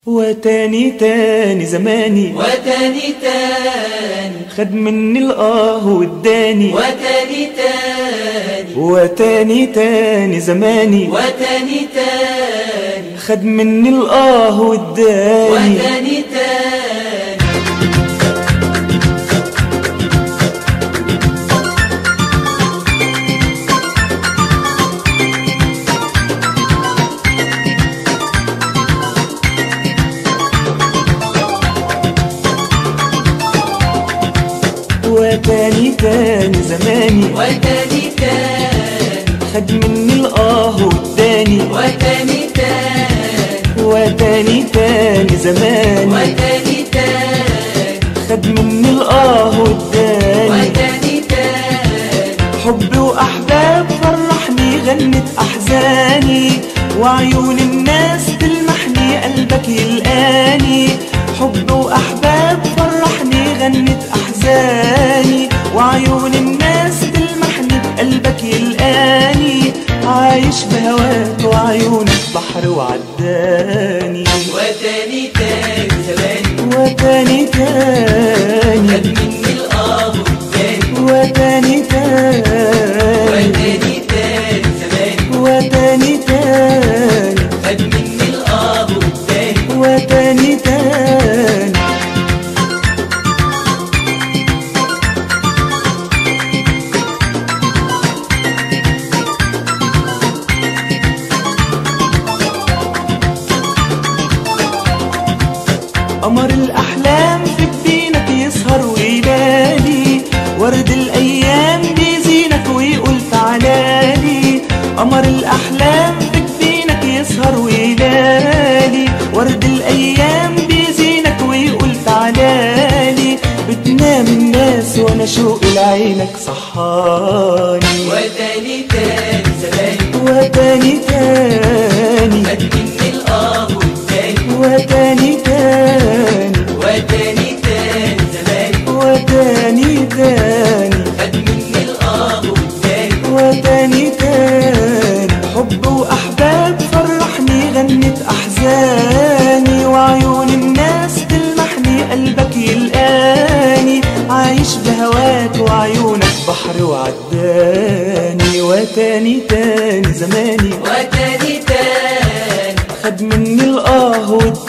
وتاني تاني زماني وتاني تاني خد مني الآه واداني وتاني تاني وتاني تاني زماني وتاني تاني خد مني الآه واداني وتاني تاني وتاني تاني زماني وتاني تاني خد مني الآه واداني وتاني تاني وتاني تاني زماني وتاني تاني خد مني الآه واداني وتاني تاني حب وأحباب فرحني غنت أحزاني وعيون الناس تلمحني قلبك يلقاني حب وأحباب فرحني غنت أحزاني وعيون الناس تلمحني بقلبك يلقاني عايش بهواك وعيونك بحر وعداني وتاني تاني زماني وتاني تاني خد مني الآه والتاني وتاني تاني وتاني تاني زماني وتاني تاني خد مني الآه والتاني وتاني تاني قمر الأحلام في جبينك يسهر ويلالي ورد الأيام بيزينك ويقول تعالالي قمر الأحلام في جبينك يسهر ويلالي ورد الأيام بيزينك ويقول تعالالي بتنام الناس وأنا شوقي لعينك صحاني وتاني تاني زماني وتاني تاني خد مني الآه والتاني وتاني تاني وتاني تاني زماني وتاني تاني خد مني الآه والتاني وتاني تاني حب وأحباب فرحني غنت أحزاني وعيون الناس تلمحني قلبك يلقاني عايش بهواك وعيونك بحر وعداني وتاني تاني زماني وتاني تاني خد مني الآه والتاني